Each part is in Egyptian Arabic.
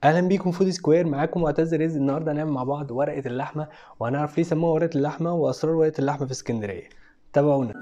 اهلا بيكم فود سكوير معاكم معتز رزق النهارده هنعمل مع بعض ورقه اللحمه وهنعرف ليه سموها ورقه اللحمه واسرار ورقه اللحمه في اسكندريه تابعونا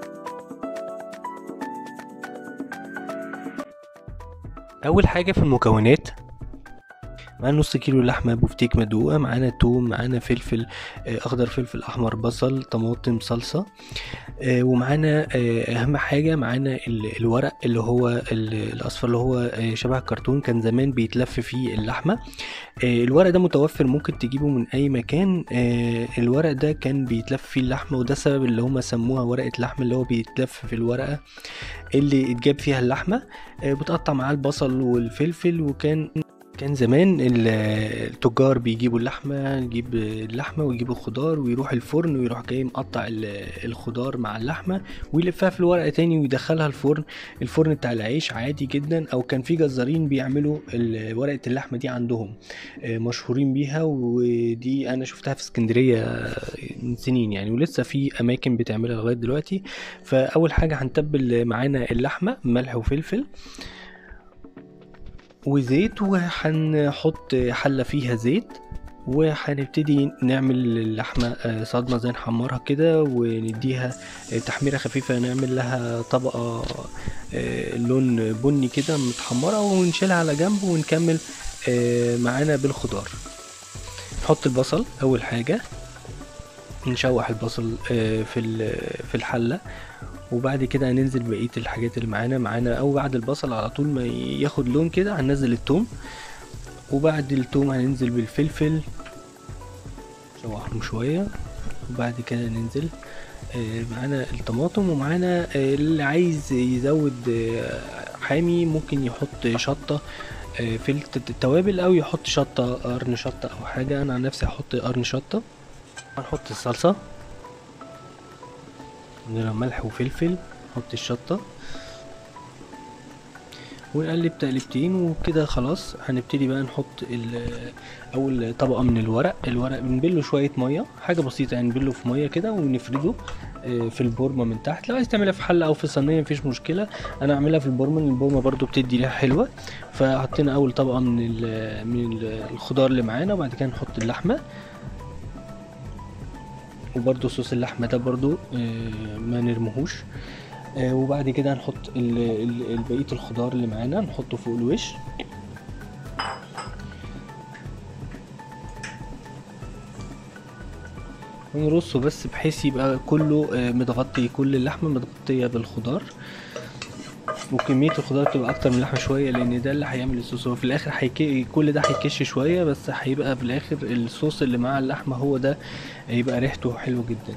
اول حاجه في المكونات معانا نص كيلو لحمه بفتيك مدقوقه معانا توم معانا فلفل آه، اخضر فلفل احمر بصل طماطم صلصه آه، ومعانا آه، اهم حاجه معانا ال- الورق اللي هو ال- الاصفر اللي هو آه، شبه الكرتون كان زمان بيتلف فيه اللحمه آه، الورق ده متوفر ممكن تجيبه من اي مكان آه، الورق ده كان بيتلف فيه اللحمه وده السبب اللي هما سموها ورقه لحم اللي هو بيتلف في الورقه اللي اتجاب فيها اللحمه آه، بتقطع معاه البصل والفلفل وكان كان زمان ال- التجار بيجيبوا اللحمة يجيب اللحمة ويجيبوا الخضار ويروح الفرن ويروح جاي مقطع ال- الخضار مع اللحمة ويلفها في الورقة تاني ويدخلها الفرن الفرن بتاع العيش عادي جدا او كان في جزارين بيعملوا ال- ورقة اللحمة دي عندهم آه، مشهورين بيها ودي انا شفتها في اسكندرية من سنين يعني ولسه في اماكن بتعملها لغاية دلوقتي فاول حاجة هنتبل معانا اللحمة ملح وفلفل وزيت وهنحط حلة فيها زيت وهنبتدي نعمل اللحمة آه، صدمة زي نحمرها كده ونديها آه، تحميرة خفيفة نعمل لها طبقة آه، لون بني كده متحمرة ونشيلها على جنب ونكمل آه، معانا بالخضار نحط البصل أول حاجة نشوح البصل آه، في ال- في الحلة وبعد كده هننزل بقية الحاجات اللي معانا معانا أو بعد البصل على طول ما ياخد لون كده هننزل التوم وبعد التوم هننزل بالفلفل نشوحهم شوية وبعد كده ننزل آه، معانا الطماطم ومعانا آه، اللي عايز يزود آه، حامي ممكن يحط شطة آه، في الت- التوابل أو يحط شطة قرن شطة أو حاجة أنا عن نفسي هحط قرن شطة هنحط الصلصة عندنا ملح وفلفل نحط الشطة ونقلب تقلبتين وكده خلاص هنبتدي بقى نحط ال- اول طبقة من الورق الورق بنبله شوية مية حاجة بسيطة يعني نبله في مية كده ونفرده آه، في البورمة من تحت لو عايز تعملها في حلة او في صينية مفيش مشكلة انا اعملها في البورمة لأن البورمة برضو بتدي ريحة حلوة فحطينا اول طبقة من ال- من ال- الخضار اللي معانا وبعد كده نحط اللحمة وبرضو صوص اللحمة ده برضو آه، ما نرمهوش آه، وبعد كده هنحط ال- ال- ال- بقية الخضار اللي معانا نحطه فوق الوش ونرصه بس بحيث يبقى كله آه، متغطي كل اللحمة متغطية بالخضار وكمية الخضار تبقى أكتر من اللحمة شوية لأن ده اللي هيعمل الصوص هو في الآخر هيك... كل ده هيكش شوية بس هيبقى في الآخر الصوص اللي مع اللحمة هو ده هيبقى ريحته حلو جدا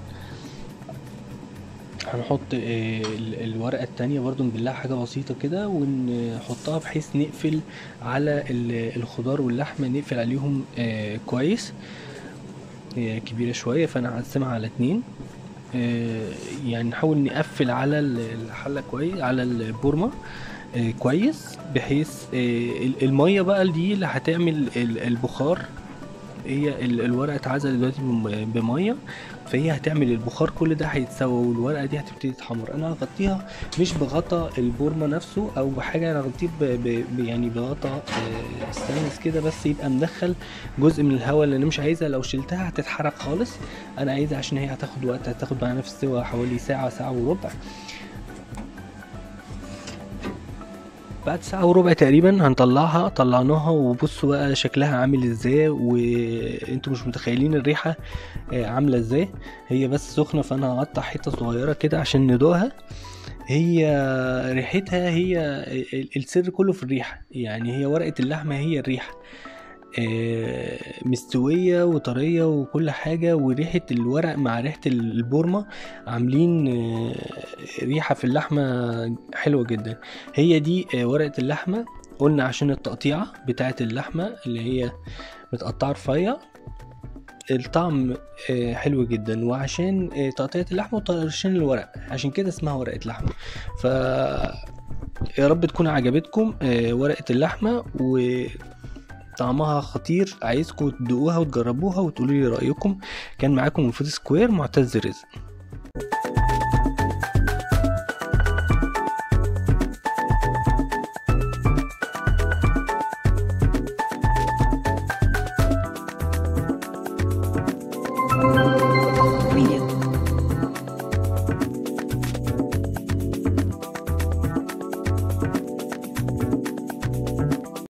هنحط آه، ال- الورقة التانية برضو نبلها حاجة بسيطة كده ونحطها بحيث نقفل على ال- الخضار واللحمة نقفل عليهم آه، كويس هي كبيرة شوية فأنا هقسمها على اتنين آه، يعني نحاول نقفل على ال- الحلة كويس على البورمة آه، كويس بحيث آه، ال- المية بقى دي اللي هتعمل ال- البخار هي ال- الورقة اتعزل دلوقتي بم- بمية فهي هتعمل البخار كل ده هيتسوى والورقة دي هتبتدي تحمر انا هغطيها مش بغطا البورمة نفسه او بحاجة انا هغطيه ب... ب... ب- يعني بغطا آه، ستانلس كده بس يبقى مدخل جزء من الهواء اللي انا مش عايزها لو شلتها هتتحرق خالص انا عايزها عشان هي هتاخد وقت هتاخد معانا في السوا حوالي ساعة ساعة وربع بعد ساعة وربع تقريبا هنطلعها طلعناها وبصوا بقى شكلها عامل ازاي وانتوا مش متخيلين الريحة آه، عاملة ازاي هي بس سخنة فانا هقطع حتة صغيرة كده عشان ندوقها هي ريحتها هي ال- السر كله في الريحة يعني هي ورقة اللحمة هي الريحة آه، مستوية وطرية وكل حاجة وريحة الورق مع ريحة البورمة عاملين آه، ريحة في اللحمة حلوة جدا هي دي آه، ورقة اللحمة قلنا عشان التقطيعة بتاعة اللحمة اللي هي متقطعة رفيع الطعم آه، حلو جدا وعشان آه، تقطيعة اللحمة وعشان الورق عشان كده اسمها ورقة لحمة ف يا رب تكون عجبتكم آه، ورقة اللحمة وطعمها خطير عايزكم تدوقوها وتجربوها وتقولوا لي رأيكم كان معاكم من فود سكوير معتز رزق